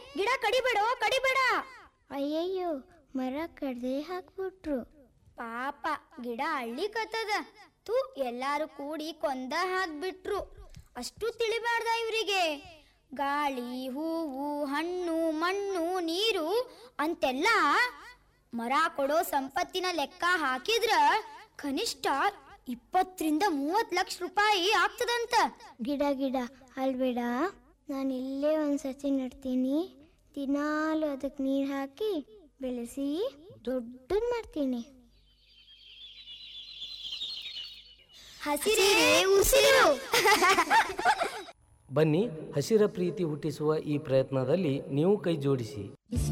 ಗಿಡ ಕಡಿಬೇಡೋ ಕಡಿಬೇಡ ಅಯ್ಯಯ್ಯೋ ಮರ ಕಡ್ದೆ ಹಾಕ್ಬಿಟ್ರು ಪಾಪ ಗಿಡ ಅಳ್ಳಿಕತ್ತದ ತು ಎಲ್ಲಾರು ಕೂಡಿ ಕೊಂದ ಹಾಕ್ಬಿಟ್ರು ಅಷ್ಟು ತಿಳಿಬಾರ್ದ ಇವರಿಗೆ ಗಾಳಿ ಹೂವು ಹಣ್ಣು ಮಣ್ಣು ನೀರು ಅಂತೆಲ್ಲ ಮರ ಕೊಡೋ ಸಂಪತ್ತಿನ ಲೆಕ್ಕ ಹಾಕಿದ್ರ ಕನಿಷ್ಠ ಇಪ್ಪತ್ತರಿಂದ ಮೂವತ್ ಲಕ್ಷ ರೂಪಾಯಿ ಆಗ್ತದಂತ ಗಿಡ ಗಿಡ ಅಲ್ಬೇಡ ನಾನು ಇಲ್ಲೇ ಒಂದು ಸಸಿ ನೆಡ್ತೀನಿ ದಿನಾಲು ಅದಕ್ಕೆ ನೀರು ಹಾಕಿ ಬೆಳೆಸಿ ದೊಡ್ಡದು ಮಾಡ್ತೀನಿ ಹಸಿರೇ ಉಸಿರು ಬನ್ನಿ ಹಸಿರ ಪ್ರೀತಿ ಹುಟ್ಟಿಸುವ ಈ ಪ್ರಯತ್ನದಲ್ಲಿ ನೀವು ಕೈ ಜೋಡಿಸಿ ಬಿಸಿ